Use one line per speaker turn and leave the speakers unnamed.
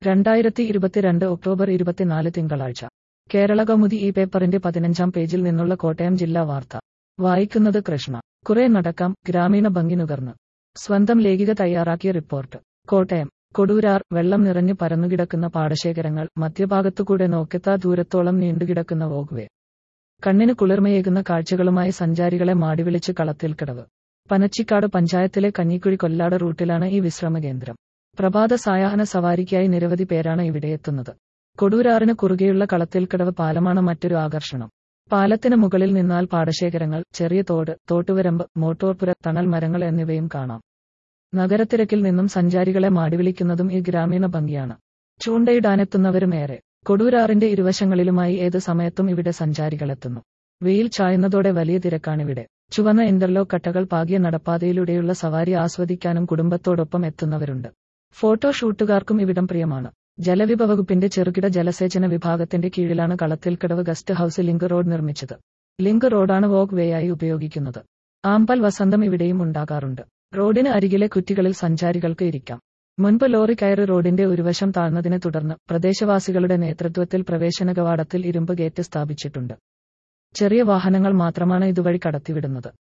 രണ്ടായിരത്തി ഇരുപത്തിരണ്ട് ഒക്ടോബർ ഇരുപത്തിനാല് തിങ്കളാഴ്ച കേരള കൗമുദി ഈ പേപ്പറിന്റെ പതിനഞ്ചാം പേജിൽ നിന്നുള്ള കോട്ടയം ജില്ലാ വാർത്ത വായിക്കുന്നത് കൃഷ്ണ കുറെ നടക്കാം ഗ്രാമീണ ഭംഗി നുകർന്ന് സ്വന്തം ലേഖിക തയ്യാറാക്കിയ റിപ്പോർട്ട് കോട്ടയം കൊടൂരാർ വെള്ളം നിറഞ്ഞു പരന്നുകിടക്കുന്ന പാടശേഖരങ്ങൾ മധ്യഭാഗത്തുകൂടെ നോക്കെത്താ ദൂരത്തോളം നീണ്ടുകിടക്കുന്ന വോഗ്വേ കണ്ണിന് കുളിർമയേകുന്ന കാഴ്ചകളുമായി സഞ്ചാരികളെ മാടിവിളിച്ച് കളത്തിൽക്കടവ് പനച്ചിക്കാട് പഞ്ചായത്തിലെ കഞ്ഞിക്കുഴി കൊല്ലാട് റൂട്ടിലാണ് ഈ വിശ്രമ കേന്ദ്രം പ്രഭാത സായാഹ്ന സവാരിക്കായി നിരവധി പേരാണ് ഇവിടെയെത്തുന്നത് കൊടൂരാറിന് കുറുകെയുള്ള കളത്തിൽക്കടവ് പാലമാണ് മറ്റൊരു ആകർഷണം പാലത്തിന് മുകളിൽ നിന്നാൽ പാടശേഖരങ്ങൾ ചെറിയ തോട് തോട്ടുവരമ്പ് മോട്ടോർപുര തണൽ മരങ്ങൾ എന്നിവയും കാണാം നഗരത്തിരക്കിൽ നിന്നും സഞ്ചാരികളെ മാടിവിളിക്കുന്നതും ഈ ഗ്രാമീണ ഭംഗിയാണ് ചൂണ്ടയിടാനെത്തുന്നവരും ഏറെ കൊടൂരാറിന്റെ ഇരുവശങ്ങളിലുമായി ഏത് സമയത്തും ഇവിടെ സഞ്ചാരികളെത്തുന്നു വെയിൽ ചായുന്നതോടെ വലിയ തിരക്കാണിവിടെ ചുവന്ന ഇന്റർലോക്ക് കട്ടകൾ പാകിയ നടപ്പാതയിലൂടെയുള്ള സവാരി ആസ്വദിക്കാനും കുടുംബത്തോടൊപ്പം എത്തുന്നവരുണ്ട് ഫോട്ടോ ഷൂട്ടുകാർക്കും ഇവിടം പ്രിയമാണ് ജലവിഭവ വകുപ്പിന്റെ ചെറുകിട ജലസേചന വിഭാഗത്തിന്റെ കീഴിലാണ് Kalathilkadavu guest house link road നിർമ്മിച്ചത് ലിങ്ക് റോഡാണ് വോക്ക് വേയായി ഉപയോഗിക്കുന്നത് ആമ്പൽ വസന്തം ഇവിടെയും ഉണ്ടാകാറുണ്ട് റോഡിന് അരികിലെ കുറ്റികളിൽ സഞ്ചാരികൾക്ക് ഇരിക്കാം മുൻപ് ലോറി കയറി റോഡിന്റെ ഒരു വശം താഴ്ന്നതിനെ തുടർന്ന് പ്രദേശവാസികളുടെ നേതൃത്വത്തിൽ പ്രവേശന കവാടത്തിൽ ഇരുമ്പ് ഗേറ്റ് സ്ഥാപിച്ചിട്ടുണ്ട് ചെറിയ വാഹനങ്ങൾ മാത്രമാണ് ഇതുവഴി കടത്തിവിടുന്നത്